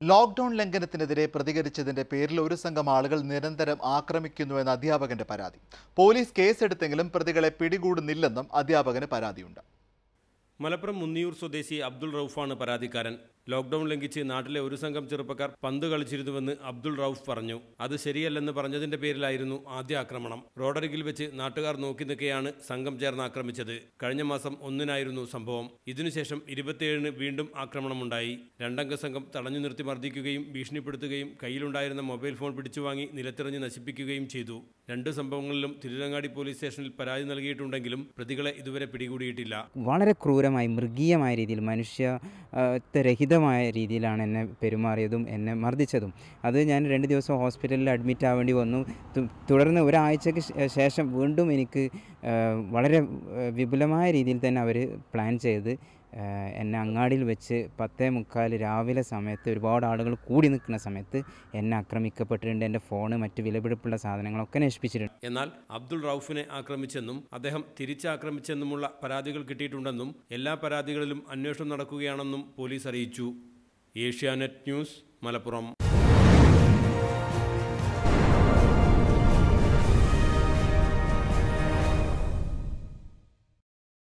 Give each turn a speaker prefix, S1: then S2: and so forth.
S1: lockdown ലംഘനത്തിനെതിരെ പ്രതികരിച്ചതിന്റെ പേരിൽ ഒരു സംഘം ആളുകൾ നിരന്തരം ആക്രമിക്കുന്നുവെന്ന അധ്യാപകന്റെ പരാതി പോലീസ് കേസെടുത്തെങ്കിലും പ്രതികളെ പിടികൂടുന്നില്ലെന്നും അധ്യാപകന് പരാതിയുണ്ട്
S2: മലപ്പുറം മുന്നിയൂർ സ്വദേശി അബ്ദുൾ റൌഫാണ് പരാതിക്കാരൻ ലോക്ഡൌൺ ലംഘിച്ച് നാട്ടിലെ ഒരു സംഘം ചെറുപ്പക്കാർ പന്ത് കളിച്ചിരുന്നുവെന്ന് അബ്ദുൾ റൌഫ് പറഞ്ഞു അത് ശരിയല്ലെന്ന് പറഞ്ഞതിന്റെ പേരിലായിരുന്നു ആദ്യ ആക്രമണം റോഡരികിൽ വെച്ച് നാട്ടുകാർ നോക്കി നിൽക്കെയാണ് സംഘം ചേർന്ന് ആക്രമിച്ചത് കഴിഞ്ഞ മാസം ഒന്നിനായിരുന്നു സംഭവം ഇതിനുശേഷം ഇരുപത്തിയേഴിന് വീണ്ടും ആക്രമണമുണ്ടായി രണ്ടംഗ സംഘം തടഞ്ഞു നിർത്തി മർദ്ദിക്കുകയും ഭീഷണിപ്പെടുത്തുകയും കയ്യിലുണ്ടായിരുന്ന മൊബൈൽ ഫോൺ പിടിച്ചുവാങ്ങി നിലത്തെറിഞ്ഞ് നശിപ്പിക്കുകയും ചെയ്തു രണ്ട് സംഭവങ്ങളിലും തിരുരങ്ങാടി പോലീസ് സ്റ്റേഷനിൽ പരാതി നൽകിയിട്ടുണ്ടെങ്കിലും പ്രതികളെ ഇതുവരെ പിടികൂടിയിട്ടില്ല
S3: വളരെ ക്രൂരമായി മൃഗീയമായ രീതിയിൽ മനുഷ്യത്വരഹിതമായ രീതിയിലാണ് എന്നെ പെരുമാറിയതും എന്നെ മർദ്ദിച്ചതും അത് ഞാൻ രണ്ട് ദിവസം ഹോസ്പിറ്റലിൽ അഡ്മിറ്റ് ആവേണ്ടി വന്നു തു- തുടർന്ന് ഒരാഴ്ചയ്ക്ക് ശേ- ശേഷം വീണ്ടും എനിക്ക് ആ, വളരെ ആ, വിപുലമായ രീതിയിൽ തന്നെ അവർ പ്ലാൻ ചെയ്ത് ആ, എന്നെ അങ്ങാടിയിൽ വെച്ച് പത്തേ മുക്കാൽ രാവിലെ സമയത്ത് ഒരുപാട് ആളുകൾ കൂടി നിൽക്കുന്ന സമയത്ത് എന്നെ ആക്രമിക്കപ്പെട്ടിട്ടുണ്ട് എൻ്റെ ഫോണ് മറ്റ് വിലപിടിപ്പുള്ള സാധനങ്ങളൊക്കെ നശിപ്പിച്ചിട്ടുണ്ട്
S2: എന്നാൽ അബ്ദുൾ റൌഫിനെ ആക്രമിച്ചെന്നും അദ്ദേഹം തിരിച്ചാക്രമിച്ചെന്നുമുള്ള പരാതികൾ കിട്ടിയിട്ടുണ്ടെന്നും എല്ലാ പരാതികളിലും അന്വേഷണം നടക്കുകയാണെന്നും പോലീസ് അറിയിച്ചു ഏഷ്യാനെറ്റ് ന്യൂസ് മലപ്പുറം